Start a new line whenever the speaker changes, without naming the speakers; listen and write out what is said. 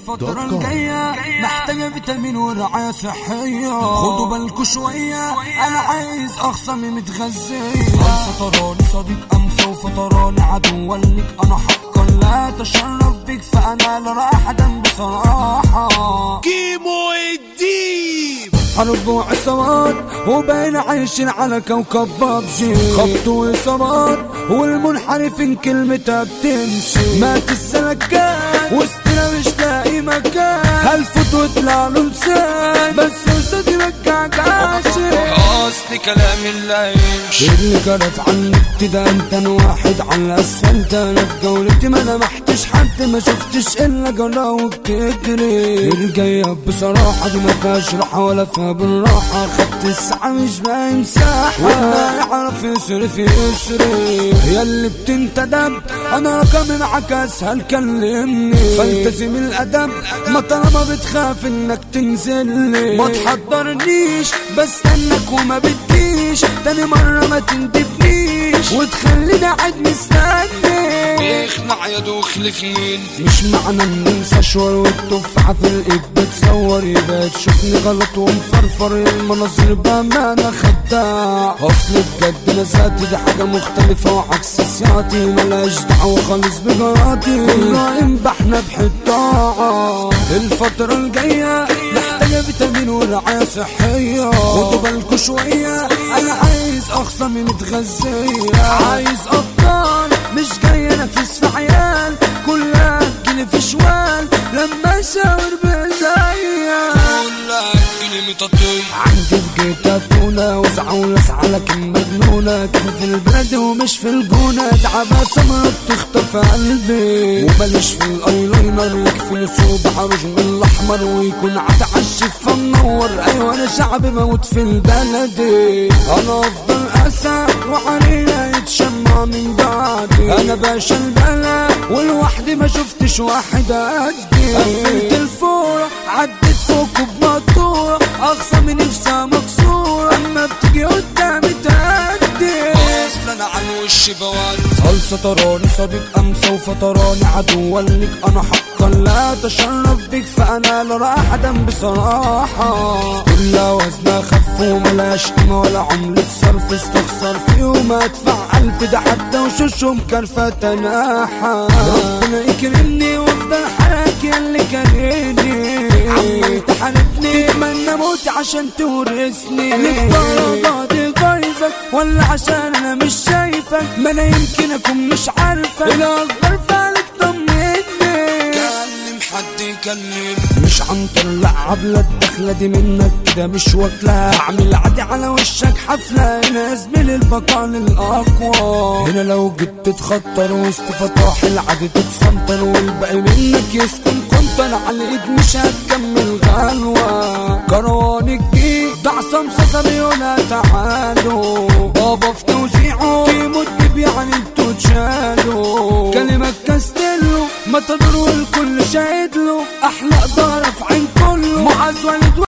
الفترة الجاية محتاجة فيتامين ورعاية صحية خدوا بالكوا شوية أنا عايز أخصمي متغذية خمسة تراني صديق أمسى وفتراني عدو لك أنا حقا لا أتشرف بيك فأنا لا راح أدم بصراحة
كيمو الديب
حرب وعصابات وبين عايشين على كوكب بابجي خبط وإصابات والمنحرفين كلمتها بتمشي مات السلكات وسطنا مش لاقي مكان هلفت وطلع له لسان بس وسطي رجعك عاشق
اصل كلام اللي يمشي
اللي جرت عنك كده انت انا واحد على الاسفلت انا في جولتي ما لمحتش حد ما شفتش الا جراوك تجري الجاية بصراحة دي ما فيهاش راحة ولا فيها بالراحة خدت الساعة مش باقي مساحة وما يعرف يصرف يسري هي اللي بتنتدب انا رقمي معاك اسهل كلمني فالتزم الادب ما طالما بتخاف انك تنزل لي ما تحضرنيش بستنك وما بتجيش تاني مرة ما تندبنيش وتخليني قاعد مستني
يخلع يا دخل في مين
مش معنى ان انسى شوي والتفاحة في الايد بتصور يبقى تشوفني غلط ومفرفر المناظر بامانة خداع اصل بجد انا ذاتي دي حاجة مختلفة وعكس سياتي ملاش دعوة خالص بجراتي كلنا انبحنا بحطاعة الفترة الجاية محتاجة فيتامين ورعاية صحية خدوا بالكوا شوية انا عايز اخصمي متغذية عايز ابطال مش جاي انافس في عيال كلها تجيلي في شوال لما اشاور بايديا
كلها كلمة تطير
عندي في جيتا تونة وزعولة لكن مجنونة كيف في البلد ومش في الجونة تعبة سمرة بتخطف قلبي وماليش في الايلاينر يكفي صوب عروج من الاحمر ويكون عتعشف فمنور ايوه انا شعبي موت في البلد انا افضل اسى وعلينا يتشمع من بعدي انا باشا البلد ولوحدي ما شفتش واحد قدي قفلت الفورة عدت فوق بمطورة اقصى من نفسها مكسورة اما بتيجي قدامي تهدي
اصل انا عن وش بواد
صلصة تراني صديق أمسى وفتراني عدو لك أنا حقا لا أتشرف بك فأنا لا راح أدم بصراحة كلها وزنها خف وملاش قيمة ولا عملة صرف استخسر فيهم أدفع ألف ده حتى وشوشهم كرفة تناحة ربنا يكرمني وافضل حالك اللي كرهني عمال تحاربني اتمنى موت عشان تورثني لك درجاتي غيظك ولا عشان انا مش شايفك ما انا يمكن اكون مش عارفك الاكبر فعلك طمني
كلم حد يكلم
مش عنتر لعب لا الدخلة دي منك كده مش واكلة اعمل عادي على وشك حفلة هنا زميل البقاء الاقوى هنا لو جيت تتخطر وسط فتاح العادي تتسنطر والباقي منك يسكن كنتر على الايد مش هتكمل غلوة كروان الجديد ده عصام صصري ولا تعالوا بابا في توزيعه في مدب يعني انتوا تشالوا كلمة كاستيلو ما تضروا الكل شاهد له احلى ضرب عين كله معز ولد